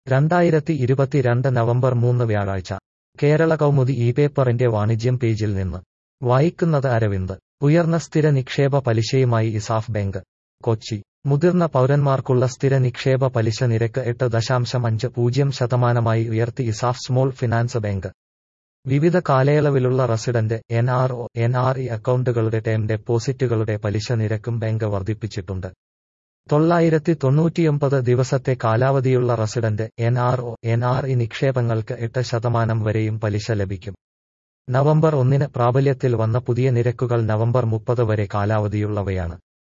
രണ്ടായിരത്തി ഇരുപത്തിരണ്ട് നവംബർ മൂന്ന് വ്യാഴാഴ്ച കേരള കൗമുദി ഈ പേപ്പറിന്റെ വാണിജ്യം പേജിൽ നിന്ന് വായിക്കുന്നത് അരവിന്ദ് ഉയർന്ന സ്ഥിര നിക്ഷേപ പലിശയുമായി ഇസാഫ് ബാങ്ക് കൊച്ചി മുതിർന്ന പൗരന്മാർക്കുള്ള സ്ഥിര നിക്ഷേപ പലിശ നിരക്ക് എട്ട് ദശാംശം അഞ്ച് പൂജ്യം ശതമാനമായി ഉയർത്തി ഇസാഫ് സ്മോൾ ഫിനാൻസ് ബാങ്ക് വിവിധ കാലയളവിലുള്ള resident N R O N R E അക്കൗണ്ടുകളുടെ ടേം ഡെപ്പോസിറ്റുകളുടെ പലിശ നിരക്കും ബാങ്ക് വർദ്ധിപ്പിച്ചിട്ടുണ്ട് തൊള്ളായിരത്തി തൊണ്ണൂറ്റിയൊമ്പത് ദിവസത്തെ കാലാവധിയുള്ള resident N R O N R E നിക്ഷേപങ്ങൾക്ക് എട്ട് ശതമാനം വരെയും പലിശ ലഭിക്കും നവംബർ ഒന്നിന് പ്രാബല്യത്തിൽ വന്ന പുതിയ നിരക്കുകൾ നവംബർ മുപ്പത് വരെ കാലാവധിയുള്ളവയാണ്